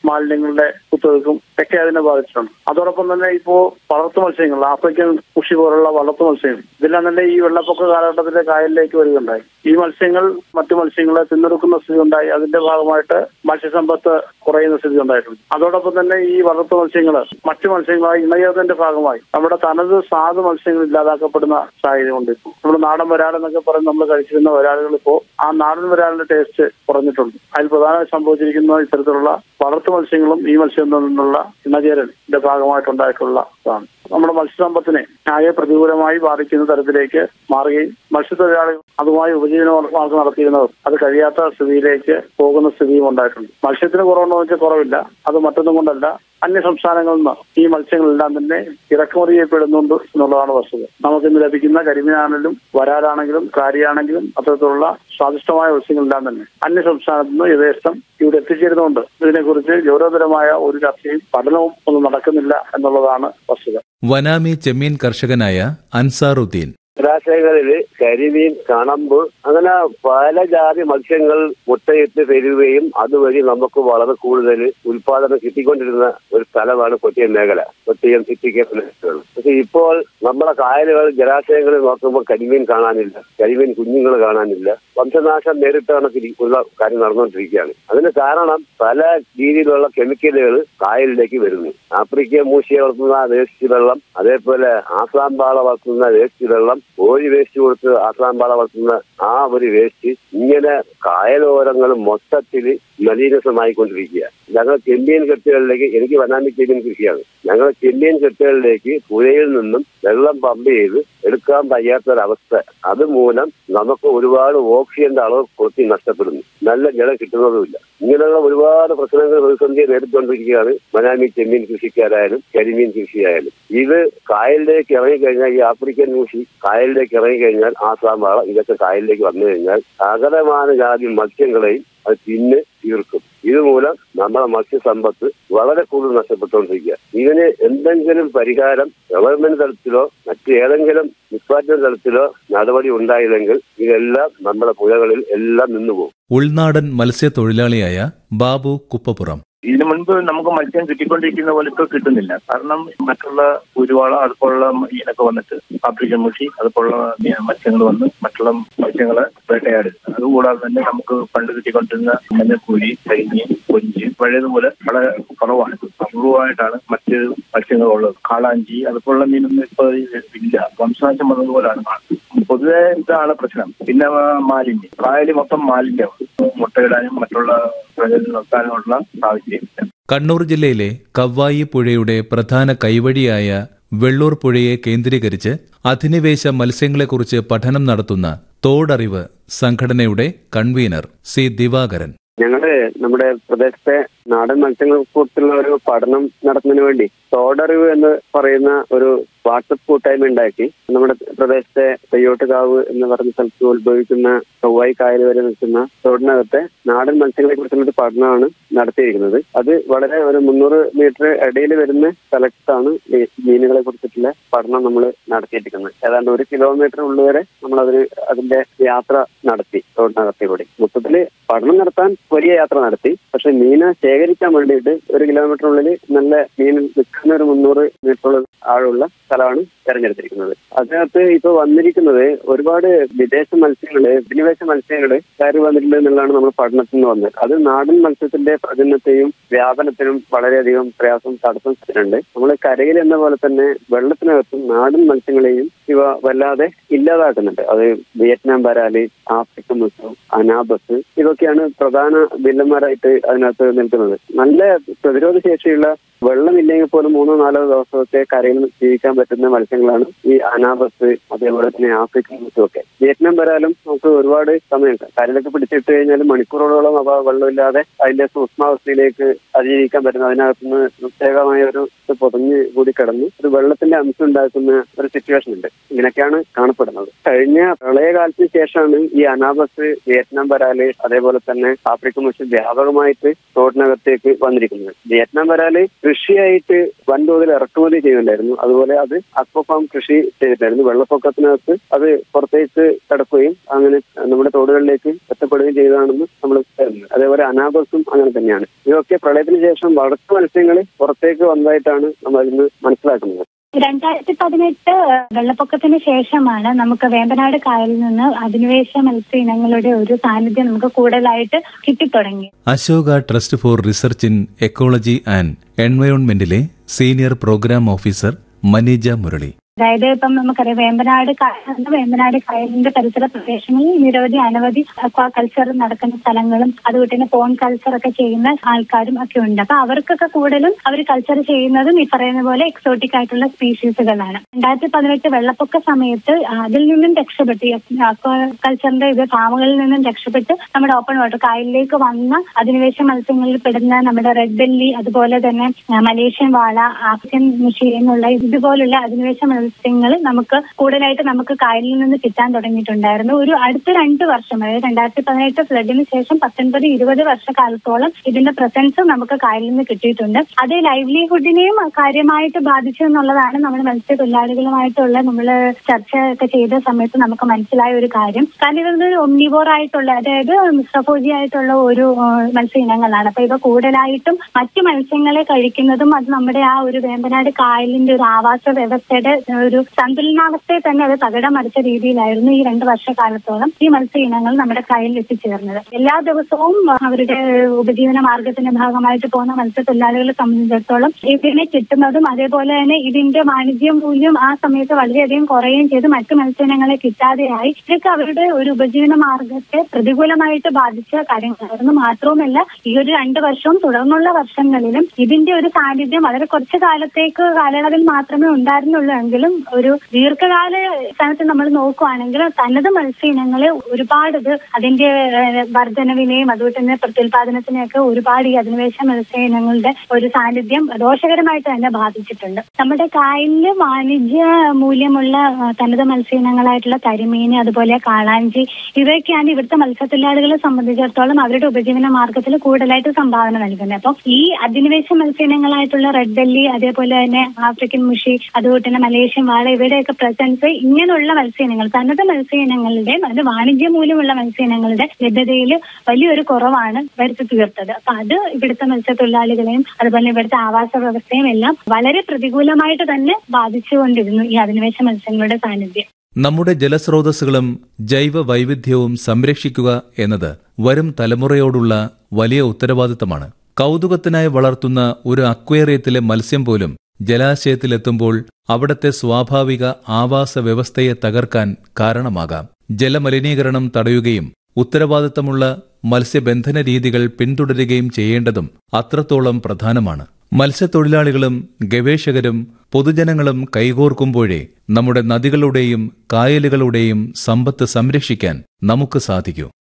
മാലിന്യങ്ങളുടെ കുത്തൊഴുക്കും ഒക്കെ അതിനെ ബാധിച്ചിട്ടുണ്ട് അതോടൊപ്പം തന്നെ ഇപ്പോ വളർത്തു മത്സ്യങ്ങൾ ആഫ്രിക്കൻ കൃഷി പോലുള്ള വളർത്തു മത്സ്യങ്ങൾ ഇതെല്ലാം തന്നെ ഈ വെള്ളപ്പൊക്ക കാലഘട്ടത്തിലെ കായലിലേക്ക് വരികയുണ്ടായി ഈ മത്സ്യങ്ങൾ മറ്റു മത്സ്യങ്ങളെ തിന്നെടുക്കുന്ന സ്ഥിതി ഉണ്ടായി അതിന്റെ ഭാഗമായിട്ട് മത്സ്യസമ്പത്ത് കുറയുന്ന സ്ഥിതി ഉണ്ടായിട്ടുണ്ട് അതോടൊപ്പം തന്നെ ഈ വളർത്തു മത്സ്യങ്ങൾ മറ്റു മത്സ്യങ്ങളായി ഇണയതിന്റെ ഭാഗമായി നമ്മുടെ തനത് സാധു മത്സ്യങ്ങൾ ഇല്ലാതാക്കപ്പെടുന്ന സാഹചര്യമുണ്ട് ഇപ്പോൾ നമ്മുടെ നാടൻ വരാൽ എന്നൊക്കെ പറഞ്ഞ് നമ്മൾ കഴിച്ചിരുന്ന വരാലുകൾ ഇപ്പോൾ ആ നാടൻ വരാലിന്റെ ടേസ്റ്റ് കുറഞ്ഞിട്ടുണ്ട് അതിൽ പ്രധാനമായി സംഭവിച്ചിരിക്കുന്ന ഇത്തരത്തിലുള്ള വളർത്തു മത്സ്യങ്ങളും ഈ മത്സ്യത്തിൽ നിന്നുള്ള ഇണചേരലിന്റെ ഭാഗമായിട്ടുണ്ടായിട്ടുള്ള ഇതാണ് നമ്മുടെ മത്സ്യസമ്പത്തിനെ ആകെ പ്രതികൂലമായി ബാധിക്കുന്ന തരത്തിലേക്ക് മാറുകയും മത്സ്യത്തൊഴിലാളികൾ അതുമായി ഉപജീവന മാർഗം നടത്തിയിരുന്നവർ അത് കഴിയാത്ത സ്ഥിതിയിലേക്ക് പോകുന്ന സ്ഥിതിയും ഉണ്ടായിട്ടുണ്ട് മത്സ്യത്തിന് കുറവുണ്ടോ എന്ന് വെച്ചാൽ കുറവില്ല അത് മറ്റൊന്നും കൊണ്ടല്ല അന്യ സംസ്ഥാനങ്ങളിൽ നിന്ന് ഈ മത്സ്യങ്ങളെല്ലാം തന്നെ ഇറക്കുമതി ചെയ്യപ്പെടുന്നുണ്ട് എന്നുള്ളതാണ് വസ്തുത നമുക്ക് ഇന്ന് ലഭിക്കുന്ന കരിമീനാണെങ്കിലും വരാലാണെങ്കിലും കാരിയാണെങ്കിലും അത്തരത്തിലുള്ള സ്വാദിഷ്ടമായ മത്സ്യങ്ങളെല്ലാം തന്നെ അന്യ സംസ്ഥാനത്ത് നിന്ന് യഥേഷ്ടം ഇവിടെ എത്തിച്ചേരുന്നുണ്ട് ഇതിനെക്കുറിച്ച് ഗൗരവതരമായ ഒരു ചർച്ചയും പഠനവും ഒന്നും നടക്കുന്നില്ല എന്നുള്ളതാണ് വസ്തുത വനാമി ചെമ്മീൻ കർഷകനായ അൻസാറുദ്ദീൻ ജലാശയങ്ങളില് കരിമീൻ കണമ്പ് അങ്ങനെ പല ജാതി മത്സ്യങ്ങൾ മുട്ടയിട്ട് പെരുകയും അതുവഴി നമുക്ക് വളരെ കൂടുതൽ ഉൽപാദനം കിട്ടിക്കൊണ്ടിരുന്ന ഒരു സ്ഥലമാണ് കൊട്ടിയം മേഖല കൊട്ടിയം സിറ്റിക്ക് മേഖല പക്ഷെ ഇപ്പോൾ നമ്മുടെ കായലുകൾ ജലാശയങ്ങളിൽ നോക്കുമ്പോൾ കരിമീൻ കാണാനില്ല കരിമീൻ കുഞ്ഞുങ്ങൾ കാണാനില്ല വംശനാശം നേരിട്ട കണക്കിൽ ഉള്ള കാര്യം നടന്നുകൊണ്ടിരിക്കുകയാണ് അതിന് കാരണം പല രീതിയിലുള്ള കെമിക്കലുകൾ കായലിലേക്ക് വരുന്നു ആഫ്രിക്ക മൂശിയെ വളർത്തുന്ന വേസ്റ്റ് വെള്ളം അതേപോലെ ആസാം പാള വളർത്തുന്ന വേസ്റ്റ് വെള്ളം കോഴി വേസ്റ്റ് കൊടുത്ത് ആസാം പാള വളർത്തുന്ന ആ ഒരു വേസ്റ്റ് ഇങ്ങനെ കായലോരങ്ങൾ മൊത്തത്തിൽ മലീനസമായിക്കൊണ്ടിരിക്കുക ഞങ്ങൾ ചെമ്മീൻ കെട്ടുകളിലേക്ക് എനിക്ക് വനാമി ചെമ്മീൻ കൃഷിയാണ് ഞങ്ങൾ ചെമ്മീൻ കെട്ടുകളിലേക്ക് പുഴയിൽ നിന്നും വെള്ളം പമ്പ് ചെയ്ത് എടുക്കാൻ വയ്യാത്തൊരവസ്ഥ അതുമൂലം നമുക്ക് ഒരുപാട് ഓക്സിജന്റെ അളവ് കൊത്തി നഷ്ടപ്പെടുന്നു നല്ല ജലം കിട്ടുന്നതുമില്ല ഇങ്ങനെയുള്ള ഒരുപാട് പ്രശ്നങ്ങൾ പ്രതിസന്ധിയെ നേരിട്ടുകൊണ്ടിരിക്കുകയാണ് മനാമി ചെമ്മീൻ കൃഷിക്കാരായാലും കരിമീൻ കൃഷിയായാലും ഇത് കായലിലേക്ക് ഇറങ്ങിക്കഴിഞ്ഞാൽ ഈ ആഫ്രിക്കൻ മൂഷി കായലിലേക്ക് ഇറങ്ങിക്കഴിഞ്ഞാൽ ആസാം വാള ഇതൊക്കെ കായലിലേക്ക് വന്നു കഴിഞ്ഞാൽ സകലമാന ജാതി മത്സ്യങ്ങളെയും അത് തിന്ന് തീർക്കും ഇതുമൂലം നമ്മുടെ മത്സ്യസമ്പത്ത് വളരെ കൂടുതൽ നഷ്ടപ്പെട്ടുകൊണ്ടിരിക്കുക ഇതിന് എന്തെങ്കിലും പരിഹാരം ഗവൺമെന്റ് തലത്തിലോ മറ്റേതെങ്കിലും ഡിപ്പാർട്ട്മെന്റ് തലത്തിലോ നടപടി ഉണ്ടായില്ലെങ്കിൽ ഇതെല്ലാം നമ്മുടെ പുഴകളിൽ എല്ലാം നിന്നുപോകും ഉൾനാടൻ മത്സ്യത്തൊഴിലാളിയായ ബാബു കുപ്പപ്പുറം ഇതിനു മുൻപ് നമുക്ക് മത്സ്യം കിട്ടിക്കൊണ്ടിരിക്കുന്ന പോലെ ഇപ്പൊ കിട്ടുന്നില്ല കാരണം മറ്റുള്ള കുരുവാള അതുപോലുള്ള മീനൊക്കെ വന്നിട്ട് ആഫ്രിക്കൻ മുഷി അതുപോലുള്ള മത്സ്യങ്ങൾ വന്ന് മറ്റുള്ള മത്സ്യങ്ങളെ വേട്ടയാടും അതുകൂടാതെ തന്നെ നമുക്ക് പണ്ട് കിട്ടിക്കൊണ്ടിരുന്ന മഞ്ഞക്കൂരി കരിഞ്ഞ് കൊഞ്ച് പഴയതുപോലെ വളരെ കുറവാണ് അപൂർവമായിട്ടാണ് മറ്റ് മത്സ്യങ്ങൾ ഉള്ളത് കാളാഞ്ചി അതുപോലുള്ള മീനൊന്നും ഇപ്പൊ ഇല്ല വംശനാശം വന്നതുപോലാണ് പൊതുവെ ഇതാണ് പ്രശ്നം പിന്നെ മാലിന്യം കായല് മൊത്തം മാലിന്യം മുട്ടയിടാനും മറ്റുള്ള പ്രജകൾ നിർത്താനുമുള്ള സാഹചര്യമില്ല കണ്ണൂർ ജില്ലയിലെ കവ്വായി പുഴയുടെ പ്രധാന കൈവഴിയായ വെള്ളൂർ പുഴയെ കേന്ദ്രീകരിച്ച് അധിനിവേശ മത്സ്യങ്ങളെക്കുറിച്ച് പഠനം നടത്തുന്ന തോടറിവ് സംഘടനയുടെ കൺവീനർ സി ദിവാകരൻ ഞങ്ങള് നമ്മുടെ പ്രദേശത്തെ നാടൻ മത്സ്യങ്ങളെ കുറിച്ചുള്ള ഒരു പഠനം നടത്തുന്നതിന് വേണ്ടി തോടറിവ് എന്ന് പറയുന്ന ഒരു വാട്സപ്പ് കൂട്ടായ്മ ഉണ്ടാക്കി നമ്മുടെ പ്രദേശത്തെ തെയ്യോട്ടുകാവ് എന്ന് പറഞ്ഞ സ്ഥലത്ത് ഉത്ഭവിക്കുന്ന ചൊവ്വായി കായൽ വരെ നിൽക്കുന്ന തോടിനകത്തെ നാടൻ മത്സ്യങ്ങളെ കുറിച്ചുള്ള ഒരു പഠനമാണ് നടത്തിയിരിക്കുന്നത് അത് വളരെ ഒരു മുന്നൂറ് മീറ്റർ ഇടയിൽ വരുന്ന സ്ഥലത്താണ് ഈ മീനുകളെ കുറിച്ചിട്ടുള്ള പഠനം നമ്മൾ നടത്തിയിരിക്കുന്നത് ഏതാണ്ട് ഒരു കിലോമീറ്റർ ഉള്ളുവരെ നമ്മൾ അതിന് അതിന്റെ യാത്ര നടത്തി തോടിനകത്തിലൂടെ മൊത്തത്തില് പഠനം നടത്താൻ വലിയ യാത്ര നടത്തി പക്ഷെ മീനെ ശേഖരിക്കാൻ വേണ്ടിയിട്ട് ഒരു കിലോമീറ്ററിനുള്ളിൽ നല്ല മീൻ നിൽക്കുന്ന ഒരു മുന്നൂറ് മീറ്ററോളം ആഴമുള്ള സ്ഥലമാണ് തെരഞ്ഞെടുത്തിരിക്കുന്നത് അതിനകത്ത് ഇപ്പൊ വന്നിരിക്കുന്നത് ഒരുപാട് വിദേശ മത്സ്യങ്ങള് അധിനിവേശ മത്സ്യങ്ങള് കയറി വന്നിട്ടുണ്ട് എന്നുള്ളതാണ് നമ്മൾ പഠനത്തിൽ നിന്ന് വന്നത് അത് നാടൻ മത്സ്യത്തിന്റെ പ്രജനനത്തെയും വ്യാപനത്തിനും വളരെയധികം പ്രയാസം തടസ്സം ചെയ്യുന്നുണ്ട് നമ്മൾ കരയിൽ എന്ന പോലെ തന്നെ വെള്ളത്തിനകത്തും നാടൻ മത്സ്യങ്ങളെയും ഇവ വല്ലാതെ ഇല്ലാതാക്കുന്നുണ്ട് അത് വിയറ്റ്നാം വരാല് ആഫ്രിക്കൻ മുസു അനാബസ് ഇതൊക്കെയാണ് പ്രധാന വില്ലന്മാരായിട്ട് അതിനകത്ത് നിൽക്കുന്നത് നല്ല പ്രതിരോധ ശേഷിയുള്ള വെള്ളമില്ലെങ്കിൽ പോലും മൂന്നോ നാലോ ദിവസമൊക്കെ കരയിൽ ജീവിക്കാൻ പറ്റുന്ന മത്സ്യങ്ങളാണ് ഈ അനാബസ് അതേപോലെ തന്നെ ആഫ്രിക്കൻ മുസും ഒക്കെ വിയറ്റ്നാം വരാലും നമുക്ക് ഒരുപാട് സമയം കരയിലൊക്കെ പിടിച്ചിട്ട് കഴിഞ്ഞാൽ മണിക്കൂറുകളോളം അവ വെള്ളമില്ലാതെ അതിന്റെ സൂക്ഷ്മാവസ്ഥയിലേക്ക് അതിജീവിക്കാൻ പറ്റുന്ന അതിനകത്തുനിന്ന് പ്രത്യേകമായ ഒരു പൊതഞ്ഞ് കൂടി കിടന്ന് ഒരു വെള്ളത്തിന്റെ അംശം ഉണ്ടാക്കുന്ന ഒരു സിറ്റുവേഷൻ ഉണ്ട് ഇങ്ങനെയൊക്കെയാണ് കാണപ്പെടുന്നത് കഴിഞ്ഞ പ്രളയകാലത്തിന് ശേഷമാണ് ഈ അനാബസ് വിയറ്റ്നാം വരാല് അതേപോലെ തന്നെ ആഫ്രിക്കൻ മുഷ് വ്യാപകമായിട്ട് റോഡിനകത്തേക്ക് വന്നിരിക്കുന്നത് വിയറ്റ്നാം വരാല് കൃഷിയായിട്ട് വൻതോതിൽ ഇറക്കുമതി ചെയ്യുന്നുണ്ടായിരുന്നു അതുപോലെ അത് അക്വഫാം കൃഷി ചെയ്തിട്ടായിരുന്നു വെള്ളപ്പൊക്കത്തിനകത്ത് അത് പുറത്തേക്ക് കടക്കുകയും അങ്ങനെ നമ്മുടെ തോടുകളിലേക്ക് എത്തപ്പെടുകയും ചെയ്തതാണെന്ന് നമ്മൾ കരുതുന്നത് അതേപോലെ അനാബസും അങ്ങനെ തന്നെയാണ് ഇതൊക്കെ പ്രളയത്തിന് ശേഷം വളർത്തു മത്സ്യങ്ങൾ പുറത്തേക്ക് വന്നതായിട്ടാണ് നമ്മൾ ഇന്ന് മനസ്സിലാക്കുന്നത് രണ്ടായിരത്തി പതിനെട്ട് വെള്ളപ്പൊക്കത്തിന് ശേഷമാണ് നമുക്ക് വേമ്പനാട് കായലിൽ നിന്ന് അധിനിവേശ മത്സ്യ ഇനങ്ങളുടെ ഒരു സാന്നിധ്യം നമുക്ക് കൂടുതലായിട്ട് കിട്ടിത്തുടങ്ങി Ashoka trust for research in ecology and എൻവയോൺമെന്റിലെ senior programme officer Maneeja Murali അതായത് ഇപ്പം നമുക്കറിയാം വേമ്പനാട് കായൽ വേമ്പനാട് കായലിന്റെ പരിസര പ്രദേശങ്ങളിൽ നിരവധി അനവധി അക്വാ കൾച്ചർ നടക്കുന്ന സ്ഥലങ്ങളും അതുകൊണ്ട് തന്നെ പോൺ കൾച്ചർ ഒക്കെ ചെയ്യുന്ന ആൾക്കാരും ഒക്കെ ഉണ്ട് അപ്പൊ അവർക്കൊക്കെ കൂടുതലും അവർ കൾച്ചർ ചെയ്യുന്നതും ഈ പറയുന്ന പോലെ എക്സോട്ടിക് ആയിട്ടുള്ള സ്പീഷീസുകളാണ് രണ്ടായിരത്തി പതിനെട്ട് വെള്ളപ്പൊക്ക സമയത്ത് അതിൽ നിന്നും രക്ഷപ്പെട്ട് അക്വാ കൾച്ചറിന്റെ ഇത് ഫാമുകളിൽ നിന്നും രക്ഷപ്പെട്ട് നമ്മുടെ ഓപ്പൺ വാട്ടർ കായലിലേക്ക് വന്ന അധിനിവേശ മത്സ്യങ്ങളിൽ പെടുന്ന നമ്മുടെ റെഡ് ബെല്ലി അതുപോലെ തന്നെ ആ, മലേഷ്യൻ വാള ആഫ്രിക്കൻ മുഷി എന്നുള്ള ഇതുപോലുള്ള അധിനിവേശ മത്സ്യങ്ങൾ നമുക്ക് കൂടുതലായിട്ട് നമുക്ക് കായലിൽ നിന്ന് കിട്ടാൻ തുടങ്ങിയിട്ടുണ്ടായിരുന്നു ഒരു അടുത്ത രണ്ട് വർഷം അതായത് രണ്ടായിരത്തി പതിനെട്ട് ഫ്ലഡിന് ശേഷം പത്തൊൻപത് ഇരുപത് വർഷക്കാലത്തോളം ഇതിന്റെ പ്രസൻസ് നമുക്ക് കായലിൽ നിന്ന് കിട്ടിയിട്ടുണ്ട് അത് ലൈവ്ലിഹുഡിനെയും കാര്യമായിട്ട് ബാധിച്ചു എന്നുള്ളതാണ് നമ്മൾ മത്സ്യത്തൊഴിലാളികളുമായിട്ടുള്ള നമ്മൾ ചർച്ച ഒക്കെ ചെയ്ത സമയത്ത് നമുക്ക് മനസ്സിലായ ഒരു കാര്യം കാരണം ഇതൊരു ഒമ്നിവോർ ആയിട്ടുള്ള അതായത് മിശ്രഭോജി ആയിട്ടുള്ള ഒരു ആ, മത്സ്യ ഇനങ്ങളാണ് അപ്പൊ ഇവ കൂടുതലായിട്ടും മറ്റു മത്സ്യങ്ങളെ കഴിക്കുന്നതും അത് നമ്മുടെ ആ ഒരു വേമ്പനാട് കായലിന്റെ ഒരു ആവാസ വ്യവസ്ഥയുടെ ഒരു സന്തുലനാവസ്ഥയെ തന്നെ അത് തകിടം മറിച്ച രീതിയിലായിരുന്നു ഈ രണ്ട് വർഷക്കാലത്തോളം ഈ മത്സ്യ ഇനങ്ങൾ നമ്മുടെ കായലിൽ എത്തിച്ചേർന്നത് എല്ലാ ദിവസവും അവരുടെ ഉപജീവന മാർഗത്തിന്റെ ഭാഗമായിട്ട് പോകുന്ന മത്സ്യത്തൊഴിലാളികളെ സംബന്ധിച്ചിടത്തോളം ഇതിനെ കിട്ടുന്നതും അതേപോലെ തന്നെ ഇതിന്റെ വാണിജ്യ മൂല്യം ആ സമയത്ത് വളരെയധികം കുറയുകയും ചെയ്ത് മറ്റു മത്സ്യയിനങ്ങളെ കിട്ടാതെയായി ഇതൊക്കെ അവരുടെ ഒരു ഉപജീവന മാർഗത്തെ പ്രതികൂലമായിട്ട് ബാധിച്ച കാര്യങ്ങളായിരുന്നു മാത്രവുമല്ല ഈ ഒരു രണ്ട് വർഷവും തുടർന്നുള്ള വർഷങ്ങളിലും ഇതിന്റെ ഒരു സാന്നിധ്യം വളരെ കുറച്ചു കാലത്തേക്ക് കാലയളവിൽ മാത്രമേ ഉണ്ടായിരുന്നുള്ളൂ എങ്കിലും ഒരു ദീർഘകാല സ്ഥാനത്ത് നമ്മൾ നോക്കുവാണെങ്കിൽ തനത് മത്സ്യ ഇനങ്ങളെ ഒരുപാട് ഇത് അതിന്റെ ഏഹ്, വർധനവിനെയും അതുപോലെ തന്നെ പ്രത്യുൽപാദനത്തിനെയൊക്കെ ഒരുപാട് ഈ അധിനിവേശ മത്സ്യ ഇനങ്ങളുടെ ഒരു സാന്നിധ്യം ദോഷകരമായിട്ട് തന്നെ ബാധിച്ചിട്ടുണ്ട് നമ്മുടെ കായലില് വാണിജ്യ മൂല്യമുള്ള ആ, തനത് മത്സ്യ ഇനങ്ങളായിട്ടുള്ള കരിമീൻ അതുപോലെ കാളാഞ്ചി ഇവയൊക്കെയാണ് ഇവിടുത്തെ മത്സ്യത്തൊഴിലാളികളെ സംബന്ധിച്ചിടത്തോളം അവരുടെ ഉപജീവന മാർഗത്തിൽ കൂടുതലായിട്ട് സംഭാവന നൽകുന്നത് അപ്പം ഈ അധിനിവേശ മത്സ്യയിനങ്ങളായിട്ടുള്ള റെഡ് ബെല്ലി അതേപോലെ തന്നെ ആഫ്രിക്കൻ മുഷി അതുപോലെ തന്നെ മലേഷ്യൻ വാള ഇവയുടെയൊക്കെ പ്രസൻസ് ഇങ്ങനെയുള്ള മത്സ്യയിനങ്ങൾ തനത് മത്സ്യയിനങ്ങളുടെ അത് വാണിജ്യ മൂല്യമുള്ള മത്സ്യയിനങ്ങളുടെ ലഭ്യതയിൽ വലിയൊരു കുറവാണ് വരുത്തി തീർത്തത് അപ്പൊ അത് ഇവിടുത്തെ മത്സ്യത്തൊഴിലാളികളെയും അതുപോലെ ഇവിടുത്തെ ആവാസ വ്യവസ്ഥയും എല്ലാം വളരെ പ്രതികൂലമായിട്ട് തന്നെ ബാധിച്ചുകൊണ്ടിരുന്നു ഈ അധിനിവേശ മത്സ്യങ്ങളുടെ സാന്നിധ്യം നമ്മുടെ ജലസ്രോതസ്സുകളും ജൈവ വൈവിധ്യവും സംരക്ഷിക്കുക എന്നത് വരും തലമുറയോടുള്ള വലിയ ഉത്തരവാദിത്തമാണ് കൗതുകത്തിനായി വളർത്തുന്ന ഒരു അക്വേറിയത്തിലെ മത്സ്യം പോലും ജലാശയത്തിലെത്തുമ്പോൾ അവിടത്തെ സ്വാഭാവിക ആവാസ വ്യവസ്ഥയെ തകർക്കാൻ കാരണമാകാം ജലമലിനീകരണം തടയുകയും ഉത്തരവാദിത്തമുള്ള മത്സ്യബന്ധന രീതികൾ പിന്തുടരുകയും ചെയ്യേണ്ടതും അത്രത്തോളം പ്രധാനമാണ് മത്സ്യത്തൊഴിലാളികളും ഗവേഷകരും പൊതുജനങ്ങളും കൈകോർക്കുമ്പോഴേ നമ്മുടെ നദികളുടെയും കായലുകളുടെയും സമ്പത്ത് സംരക്ഷിക്കാൻ നമുക്ക് സാധിക്കൂ